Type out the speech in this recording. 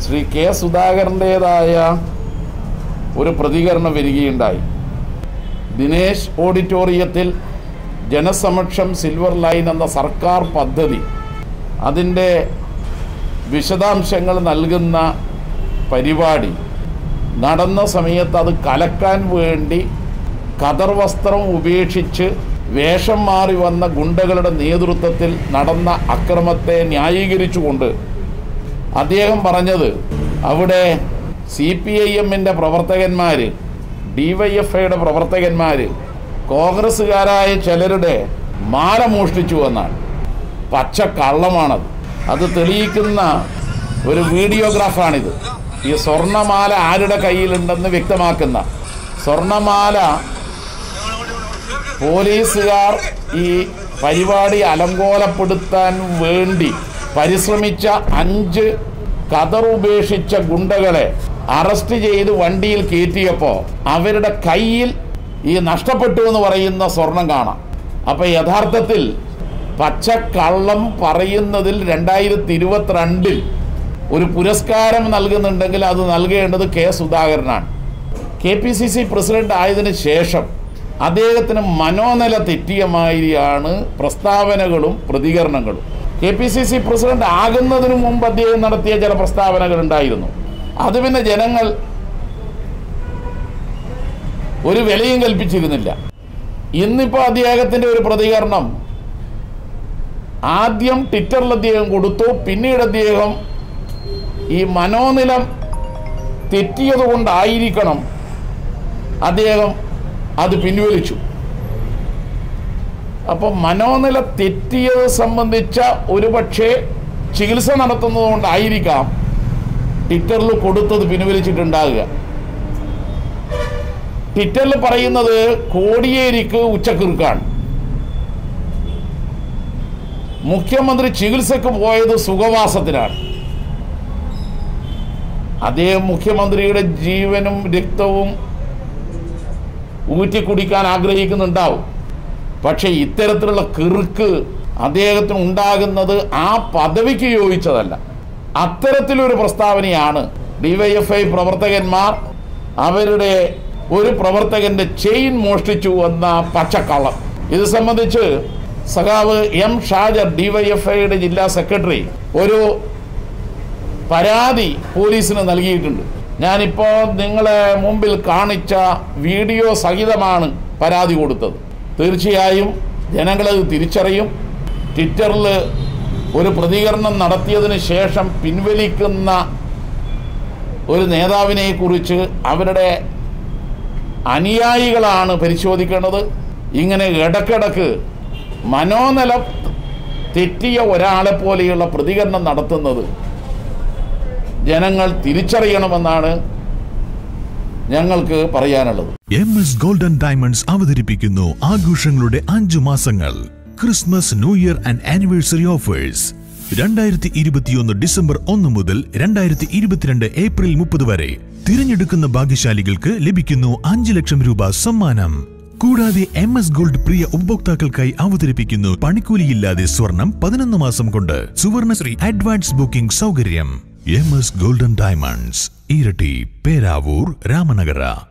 Shri K സുധാകരൻ്റേതായ ഒരു പ്രതികരണം വരികയുണ്ടായി ദിനേശ് ഓഡിറ്റോറിയത്തിൽ ജനസമക്ഷം സിൽവർ ലൈൻ എന്ന സർക്കാർ പദ്ധതി അതിൻ്റെ വിശദാംശങ്ങൾ നൽകുന്ന പരിപാടി നടന്ന സമയത്ത് അത് കലക്കാൻ വേണ്ടി കതർ വസ്ത്രം ഉപേക്ഷിച്ച് വേഷം മാറി വന്ന ഗുണ്ടകളുടെ നേതൃത്വത്തിൽ നടന്ന അക്രമത്തെ ന്യായീകരിച്ചുകൊണ്ട് അദ്ദേഹം പറഞ്ഞത് അവിടെ സി പി ഐ എമ്മിൻ്റെ പ്രവർത്തകന്മാർ ഡി വൈ എഫ് ഐയുടെ പ്രവർത്തകന്മാർ കോൺഗ്രസ്സുകാരായ ചിലരുടെ മാല മോഷ്ടിച്ചു എന്നാണ് പച്ച കള്ളമാണത് അത് തെളിയിക്കുന്ന ഒരു വീഡിയോഗ്രാഫാണിത് ഈ സ്വർണമാല ആരുടെ കയ്യിലുണ്ടെന്ന് വ്യക്തമാക്കുന്ന സ്വർണമാല പോലീസുകാർ ഈ പരിപാടി അലങ്കോലപ്പെടുത്താൻ വേണ്ടി പരിശ്രമിച്ച അഞ്ച് കതർ ഉപേക്ഷിച്ച ഗുണ്ടകളെ അറസ്റ്റ് ചെയ്ത് വണ്ടിയിൽ കയറ്റിയപ്പോൾ അവരുടെ കയ്യിൽ ഈ നഷ്ടപ്പെട്ടു എന്ന് പറയുന്ന സ്വർണം കാണാം അപ്പം യഥാർത്ഥത്തിൽ പച്ചക്കള്ളം പറയുന്നതിൽ രണ്ടായിരത്തി ഇരുപത്തിരണ്ടിൽ ഒരു പുരസ്കാരം നൽകുന്നുണ്ടെങ്കിൽ അത് നൽകേണ്ടത് കെ സുധാകരനാണ് K P C C president ആയതിനു ശേഷം അദ്ദേഹത്തിന് മനോനില തെറ്റിയ മാതിരിയാണ് പ്രസ്താവനകളും പ്രതികരണങ്ങളും K P C C president ആകുന്നതിന് മുമ്പ് അദ്ദേഹം നടത്തിയ ചില പ്രസ്താവനകൾ ഉണ്ടായിരുന്നു അത് പിന്നെ ജനങ്ങൾ ഒരു വിലയും കൽപ്പിച്ചിരുന്നില്ല ഇന്നിപ്പോൾ അദ്ദേഹത്തിൻ്റെ ഒരു പ്രതികരണം ആദ്യം ട്വിറ്ററിൽ അദ്ദേഹം കൊടുത്തു പിന്നീട് അദ്ദേഹം ഈ മനോനിലം തെറ്റിയത് കൊണ്ടായിരിക്കണം അദ്ദേഹം അത് പിൻവലിച്ചു അപ്പം മനോനില തെറ്റിയത് സംബന്ധിച്ച ഒരുപക്ഷെ ചികിത്സ നടത്തുന്നത് കൊണ്ടായിരിക്കാം ട്വിറ്ററിൽ കൊടുത്തത് പിൻവലിച്ചിട്ടുണ്ടാകുക ട്വിറ്ററിൽ പറയുന്നത് കോടിയേരിക്ക് ഉച്ചക്കിറുക്കാണ് മുഖ്യമന്ത്രി ചികിത്സക്ക് പോയത് സുഖവാസത്തിനാണ് അദ്ദേഹം മുഖ്യമന്ത്രിയുടെ ജീവനും രക്തവും ഊറ്റിക്കുടിക്കാൻ ആഗ്രഹിക്കുന്നുണ്ടാവും പക്ഷേ ഇത്തരത്തിലുള്ള കിറുക്ക് അദ്ദേഹത്തിന് ഉണ്ടാകുന്നത് ആ പദവിക്ക് യോജിച്ചതല്ല അത്തരത്തിലൊരു പ്രസ്താവനയാണ് ഡിവൈഎഫ്ഐ പ്രവർത്തകന്മാർ അവരുടെ ഒരു പ്രവർത്തകന്റെ ചെയിൻ മോഷ്ടിച്ചു എന്ന പച്ചക്കള്ളം ഇത് സംബന്ധിച്ച് സഖാവ് എം ഷാജർ ഡിവൈഎഫ്ഐയുടെ ജില്ലാ സെക്രട്ടറി ഒരു പരാതി പോലീസിന് നൽകിയിട്ടുണ്ട് ഞാനിപ്പോൾ നിങ്ങളെ മുമ്പിൽ കാണിച്ച വീഡിയോ സഹിതമാണ് പരാതി കൊടുത്തത് തീർച്ചയായും ജനങ്ങളത് തിരിച്ചറിയും ട്വിറ്ററിൽ ഒരു പ്രതികരണം നടത്തിയതിന് ശേഷം പിൻവലിക്കുന്ന ഒരു നേതാവിനെ കുറിച്ച് അവരുടെ അനുയായികളാണ് പരിശോധിക്കേണ്ടത് ഇങ്ങനെ ഇടക്കിടക്ക് മനോനില തെറ്റിയ ഒരാളെ പോലെയുള്ള പ്രതികരണം നടത്തുന്നത് ജനങ്ങൾ തിരിച്ചറിയണമെന്നാണ് ഞങ്ങൾക്ക് പറയാനുള്ളത് എം എസ് ഗോൾഡൻ ഡയമണ്ട്സ് അവതരിപ്പിക്കുന്നു ആഘോഷങ്ങളുടെ അഞ്ചു മാസങ്ങൾ Christmas new year and anniversary offers രണ്ടായിരത്തി ഇരുപത്തിയൊന്ന് ഡിസംബർ ഒന്ന് മുതൽ രണ്ടായിരത്തി ഇരുപത്തിരണ്ട് ഏപ്രിൽ മുപ്പത് വരെ തിരഞ്ഞെടുക്കുന്ന ഭാഗ്യശാലികൾക്ക് ലഭിക്കുന്നു അഞ്ച് ലക്ഷം രൂപ സമ്മാനം കൂടാതെ എം എസ് ഗോൾഡ് പ്രിയ ഉപഭോക്താക്കൾക്കായി അവതരിപ്പിക്കുന്നു പണിക്കൂലിയില്ലാതെ സ്വർണം പതിനൊന്ന് മാസം കൊണ്ട് സുവർണശ്രീ അഡ്വാൻസ് ബുക്കിംഗ് സൗകര്യം എം എസ് ഗോൾഡൻ ഡയമണ്ട്സ് ഇരട്ടി പേരാവൂർ രാമനഗര